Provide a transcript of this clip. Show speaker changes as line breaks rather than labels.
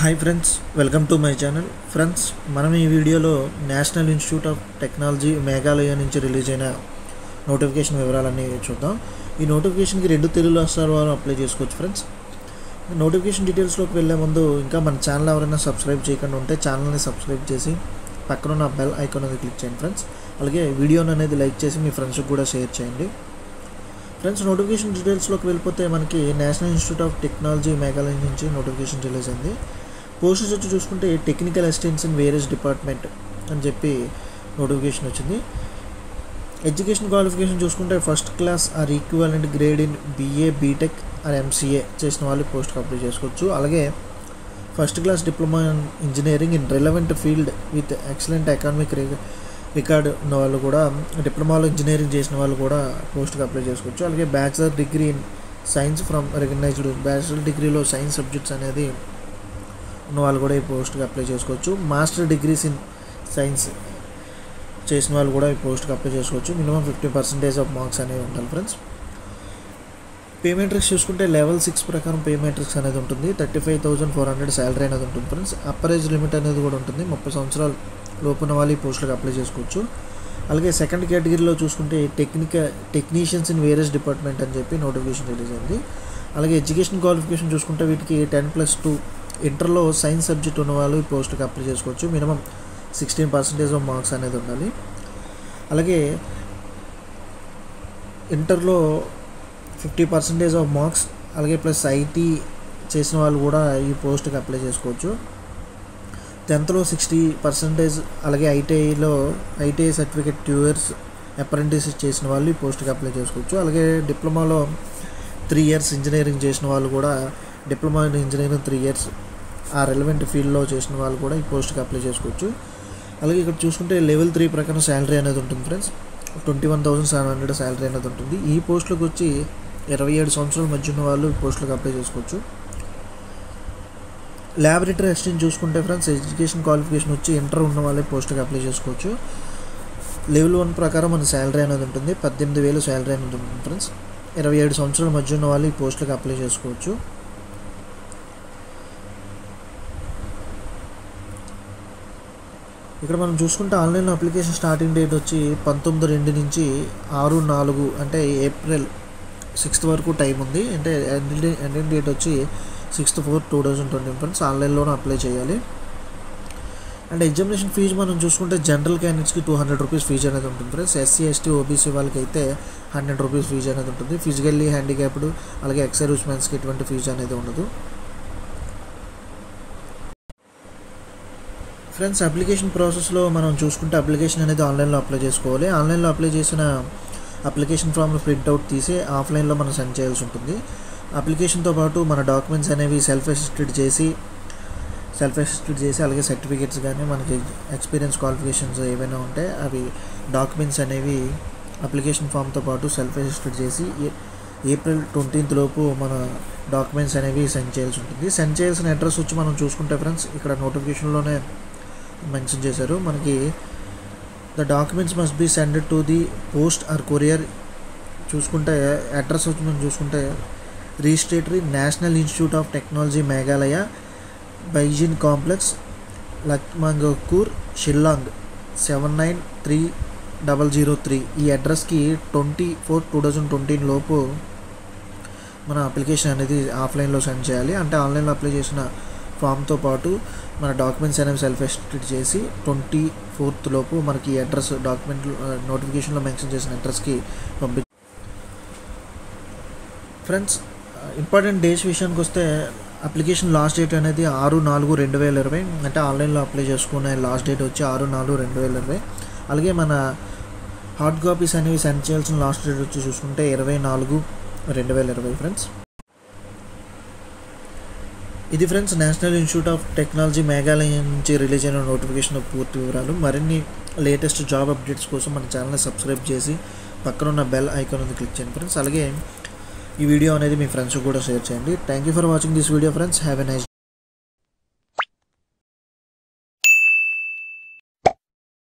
hi friends welcome to my channel friends మనం ఈ వీడియోలో National Institute of Technology Meghalaya నుంచి రిలీజ్ అయిన నోటిఫికేషన్ వివరాలన్నీ చూద్దాం ఈ నోటిఫికేషన్కి రెండు తెలుగు రాష్ట్రాల వారు అప్లై చేసుకోవచ్చు ఫ్రెండ్స్ నోటిఫికేషన్ డీటెయిల్స్లోకి వెళ్ళే ముందు ఇంకా మన ఛానల్ ఎవరైనా సబ్స్క్రైబ్ చేయకుండా ఉంటే ఛానల్ని సబ్స్క్రైబ్ చేసి పక్కన ఉన్న బెల్ ఐకాన్ అనేది క్లిక్ చేయండి ఫ్రెండ్స్ అలాగే వీడియోని అనేది లైక్ చేసి మీ ఫ్రెండ్స్కి కూడా షేర్ చేయండి ఫ్రెండ్స్ నోటిఫికేషన్ డీటెయిల్స్లోకి వెళ్ళిపోతే మనకి National Institute of Technology Meghalaya నుంచి నోటిఫికేషన్ రిలీజ్ అయింది పోస్టర్స్ వచ్చి చూసుకుంటే technical assistants in various department అని చెప్పి నోటిఫికేషన్ వచ్చింది ఎడ్యుకేషన్ క్వాలిఫికేషన్ చూసుకుంటే first class or equivalent grade in BA BTech or MCA చేసిన వాళ్ళు పోస్ట్కి అప్లై చేసుకోవచ్చు అలాగే first class diploma in engineering in relevant field with excellent economic record ఉన్న వాళ్ళు కూడా డిప్లొమాలో ఇంజనీరింగ్ చేసిన వాళ్ళు కూడా పోస్ట్కి అప్లై చేసుకోవచ్చు అలాగే bachelor degree in science from recognised bachelor డిగ్రీలో సైన్స్ సబ్జెక్ట్స్ అనేది ఉన్న వాళ్ళు కూడా ఈ పోస్ట్కి అప్లై చేసుకోవచ్చు మాస్టర్ డిగ్రీస్ ఇన్ సైన్స్ చేసిన వాళ్ళు కూడా ఈ పోస్ట్కి అప్లై చేసుకోవచ్చు minimum fifty percentage of marks అనేవి ఉండాలి ఫ్రెండ్స్ పే మెట్రిక్స్ చూసుకుంటే లెవెల్ సిక్స్ ప్రకారం పే మెట్రిక్స్ అనేది ఉంటుంది thirty five thousand four hundred salary అనేది ఉంటుంది ఫ్రెండ్స్ అప్పర్ ఏజ్ లిమిట్ అనేది కూడా ఉంటుంది ముప్పై సంవత్సరాల లోపున వాళ్ళు ఈ పోస్టులకు అప్లై చేసుకోవచ్చు అలాగే సెకండ్ కేటగిరీలో చూసుకుంటే టెక్నిక టెక్నీషియన్స్ ఇన్ వేరియస్ డిపార్ట్మెంట్ అని చెప్పి నోటిఫికేషన్ రిలీజ్ అయింది అలాగే ఎడ్యుకేషన్ క్వాలిఫికేషన్ చూసుకుంటే వీటికి టెన్ ప్లస్ టూ ఇంటర్లో సైన్స్ సబ్జెక్ట్ ఉన్న వాళ్ళు ఈ పోస్ట్కి అప్లై చేసుకోవచ్చు minimum sixteen percentage of marks అనేది ఉండాలి అలాగే ఇంటర్లో ఫిఫ్టీ పర్సెంటేజ్ ఆఫ్ మార్క్స్ అలాగే ప్లస్ ఐటీ చేసిన వాళ్ళు కూడా ఈ పోస్ట్కి అప్లై చేసుకోవచ్చు టెన్త్లో సిక్స్టీ పర్సెంటేజ్ అలాగే ఐటీఐలో ITI certificate two years apprentice చేసిన వాళ్ళు ఈ పోస్ట్కి అప్లై చేసుకోవచ్చు అలాగే డిప్లొమాలో త్రీ ఇయర్స్ ఇంజనీరింగ్ చేసిన వాళ్ళు కూడా diploma in engineering three years ఆ రెలవెంట్ ఫీల్డ్లో చేసిన వాళ్ళు కూడా ఈ పోస్ట్కి అప్లై చేసుకోవచ్చు అలాగే ఇక్కడ చూసుకుంటే లెవెల్ త్రీ ప్రకారం శాలరీ అనేది ఉంటుంది friends twenty one thousand seven hundred salary అనేది ఉంటుంది ఈ పోస్టులకు వచ్చి ఇరవై ఏడు సంవత్సరాల మధ్య ఉన్న వాళ్ళు ఈ పోస్టులకు అప్లై చేసుకోవచ్చు ల్యాబొరేటరీ అసిస్టెంట్ చూసుకుంటే ఫ్రెండ్స్ ఎడ్యుకేషన్ క్వాలిఫికేషన్ వచ్చి ఇంటర్ ఉన్న వాళ్ళే పోస్ట్కి అప్లై చేసుకోవచ్చు లెవెల్ వన్ ప్రకారం మన శాలరీ అనేది ఉంటుంది పద్దెనిమిది వేలు శాలరీ అనేది ఉంటుంది ఫ్రెండ్స్ ఇరవై ఏడు సంవత్సరాల మధ్య ఉన్న వాళ్ళు ఈ పోస్టులకు అప్లై చేసుకోవచ్చు ఇక్కడ మనం చూసుకుంటే ఆన్లైన్ అప్లికేషన్ స్టార్టింగ్ డేట్ వచ్చి పంతొమ్మిది రెండు నుంచి ఆరు నాలుగు అంటే ఏప్రిల్ సిక్స్త్ వరకు టైం ఉంది అంటే ఎండింగ్ డేట్ వచ్చి sixth four two thousand twenty friends ఆన్లైన్లోనే అప్లై చేయాలి అండ్ ఎగ్జామినేషన్ ఫీజు మనం చూసుకుంటే జనరల్ క్యాండిడేట్స్కి టూ హండ్రెడ్ రూపీస్ ఫీజు అనేది ఉంటుంది ఫ్రెండ్స్ ఎస్సీ ఎస్టీ ఓబీసీ వాళ్ళకి అయితే హండ్రెడ్ రూపీస్ ఫీజు అనేది ఉంటుంది ఫిజికల్లీ హ్యాండిక్యాప్డ్ అలాగే ఎక్సైజ్ మెన్స్కి ఎటువంటి ఫీజు అనేది ఉండదు ఫ్రెండ్స్ అప్లికేషన్ ప్రాసెస్లో మనం చూసుకుంటే అప్లికేషన్ అనేది ఆన్లైన్లో అప్లై చేసుకోవాలి ఆన్లైన్లో అప్లై చేసిన అప్లికేషన్ ఫామ్లో ప్రింట్అవుట్ తీసి ఆఫ్లైన్లో మనం సెండ్ చేయాల్సి ఉంటుంది అప్లికేషన్తో పాటు మన డాక్యుమెంట్స్ అనేవి సెల్ఫ్ అసిస్టెడ్ చేసి సెల్ఫ్ అసిస్టెడ్ చేసి అలాగే సర్టిఫికేట్స్ కానీ మనకి ఎక్స్పీరియన్స్ క్వాలిఫికేషన్స్ ఏవైనా ఉంటే అవి డాక్యుమెంట్స్ అనేవి అప్లికేషన్ ఫామ్తో పాటు సెల్ఫ్ అసిస్టెడ్ చేసి ఏప్రిల్ ట్వంటీన్త్ లోపు మన డాక్యుమెంట్స్ అనేవి సెండ్ చేయాల్సి ఉంటుంది సెండ్ చేయాల్సిన అడ్రస్ వచ్చి మనం చూసుకుంటే ఫ్రెండ్స్ ఇక్కడ నోటిఫికేషన్లోనే మెన్షన్ చేశారు మనకి the documents must be sended to the post or courier చూసుకుంటే అడ్రస్ వచ్చి మనం చూసుకుంటే registrar National Institute of Technology Meghalaya Bijni complex లక్మంగకూర్ Shillong seven nine three double zero three ఈ అడ్రస్కి twenty four two thousand twenty లోపు మన అప్లికేషన్ అనేది ఆఫ్లైన్లో సెండ్ చేయాలి అంటే ఆన్లైన్లో అప్లై చేసిన ఫామ్తో పాటు మన డాక్యుమెంట్స్ అనేవి సెల్ఫ్ ఎస్టెడ్ చేసి ట్వంటీ ఫోర్త్ లోపు మనకి ఈ అడ్రస్ డాక్యుమెంట్ నోటిఫికేషన్లో మెన్షన్ చేసిన అడ్రస్కి పంపి ఫ్రెండ్స్ ఇంపార్టెంట్ డేస్ విషయానికి వస్తే అప్లికేషన్ లాస్ట్ డేట్ అనేది ఆరు నాలుగు రెండు వేల ఇరవై అంటే ఆన్లైన్లో అప్లై చేసుకునే లాస్ట్ డేట్ వచ్చి ఆరు నాలుగు రెండు వేల ఇరవై అలాగే మన హార్డ్ కాపీస్ అనేవి సెండ్ చేయాల్సిన లాస్ట్ డేట్ వచ్చి చూసుకుంటే ఇరవై నాలుగు రెండు వేల ఇరవై ఫ్రెండ్స్ ఇది friends National Institute of Technology Meghalaya నుంచి రిలీజ్ అయిన నోటిఫికేషన్ పూర్తి వివరాలు మరిన్ని లేటెస్ట్ జాబ్ అప్డేట్స్ కోసం మన ఛానల్ని సబ్స్క్రైబ్ చేసి పక్కన ఉన్న బెల్ ఐకాన్ ఉంది క్లిక్ చేయండి ఫ్రెండ్స్ అలాగే ఈ వీడియో అనేది మీ ఫ్రెండ్స్ కూడా షేర్ చేయండి thank you for watching this video friends have a nice